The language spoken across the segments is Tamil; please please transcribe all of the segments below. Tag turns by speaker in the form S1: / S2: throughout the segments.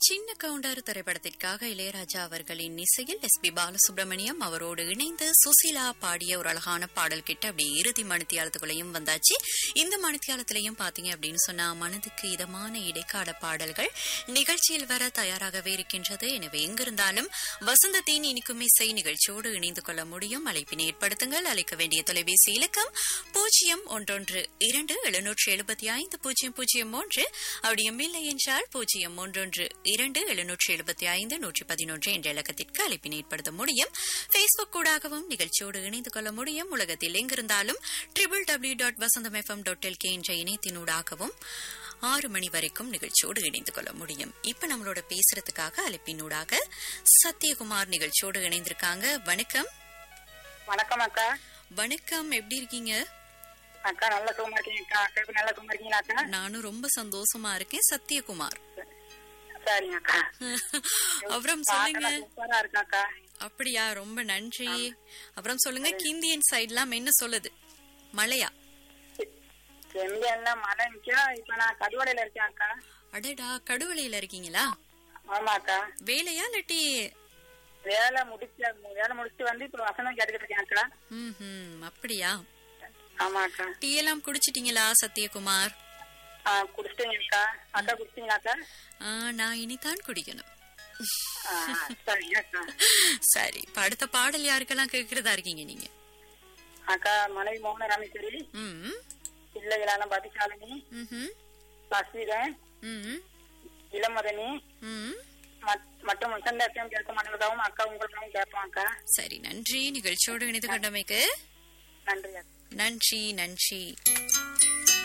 S1: சின்ன கவுண்டர் திரைப்படத்திற்காக இளையராஜா அவர்களின் இசையில் எஸ் பி பாலசுப்ரமணியம் அவரோடு இணைந்து சுசீலா பாடிய ஒரு அழகான பாடல் கிட்ட அப்படி இறுதி மணித்தியாலத்துக்குள்ளேயும் வந்தாச்சு இந்த மணித்தியாலத்திலையும் பாத்தீங்க அப்படின்னு சொன்னா மனதுக்கு இதமான இடைக்கால பாடல்கள் நிகழ்ச்சியில் வர தயாராகவே இருக்கின்றது எனவே எங்கிருந்தாலும் வசந்தத்தின் இனிக்கும் இசை நிகழ்ச்சியோடு இணைந்து கொள்ள முடியும் அழைப்பினை ஏற்படுத்துங்கள் அழைக்க வேண்டிய தொலைபேசி இலக்கம் பூஜ்ஜியம் ஒன்றொன்று இரண்டு எழுநூற்று எழுபத்தி ஐந்து பூஜ்ஜியம் பூஜ்ஜியம் மூன்று அப்படியும் இல்லை என்றால் பூஜ்ஜியம் ஒன்றொன்று இரண்டு எழுநூற்று எழுபத்தி ஐந்து நூற்றி பதினொன்று என்ற இலக்கத்திற்கு அழைப்பினை ஏற்படுத்த முடியும் பேஸ்புக் கூடாகவும் நிகழ்ச்சியோடு இணைந்து கொள்ள முடியும் உலகத்தில் எங்கிருந்தாலும் triple W dot Vasantham F M dot L K என்ற இணையத்தினூடாகவும் ஆறு மணி வரைக்கும் நிகழ்ச்சியோடு இணைந்து கொள்ள முடியும் இப்ப நம்மளோட பேசுறதுக்காக அழைப்பினூடாக சத்யகுமார் நிகழ்ச்சியோடு இணைந்திருக்காங்க வணக்கம்
S2: வணக்கம் அக்கா
S1: வணக்கம் எப்படி இருக்கீங்க
S2: அக்கா நல்ல சுகமா இருக்கீங்க அக்கா அக்கா நல்ல சுகமா இருக்கீங்களா அக்கா
S1: நானும் ரொம்ப சந்தோஷமா இருக்கேன் சத்யகுமார்
S2: சரிங்க அக்கா
S1: அப்புறம் சொல்லுங்க
S2: சூப்பரா இருக்கா அக்கா
S1: அப்படியா ரொம்ப நன்றி அப்புறம் சொல்லுங்க கிந்தியன் சைட்லாம் என்ன சொல்லுது மழையா
S2: எங்க என்ன மழை நிக்கா இப்ப நான் கடுவடையில இருக்கேன் அக்கா
S1: அடடா கடுவலையில இருக்கீங்களா
S2: ஆமா அக்கா
S1: வேலையா இல்லாட்டி
S2: வேலை முடிச்ச வேலை முடிச்சுட்டு வந்து இப்ப வசனம் கேட்டுக்கிட்டு இருக்கேன் அக்கா
S1: ம் அப்படியா
S2: ஆமா அக்கா
S1: டீ எல்லாம் குடிச்சிட்டீங்களா சத்யகுமார்
S2: ஆ, குடிச்சிட்டீங்க அக்கா அக்கா குடிச்சிட்டீங்களா அக்கா
S1: ஆ, நான் இனிதான் குடிக்கணும்
S2: ஆ, சரிங்க அக்கா
S1: சரி இப்ப அடுத்த பாடல் யாருக்கெல்லாம் கேட்கறதா இருக்கீங்க நீங்க
S2: அக்கா மனைவி மோகன ராமேஸ்வரி
S1: ம்
S2: பிள்ளைகளான பதிசாலினி
S1: ம்ஹும்,
S2: சஸ்விதன்
S1: ம்
S2: இளமதனி
S1: ம்
S2: மத்- மற்றும் முசந்தத்தையும் கேட்க மாட்டேங்கிறதாவும் அக்கா உங்களுக்காகவும் கேட்போம் அக்கா
S1: சரி நன்றி நிகழ்ச்சியோடு இணைந்து கொண்டமைக்கு
S2: நன்றி அக்கா
S1: நன்றி நன்றி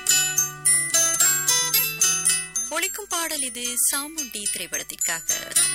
S1: ஒழிக்கும் பாடல் இது சாமுண்டி திரைப்படத்திற்காக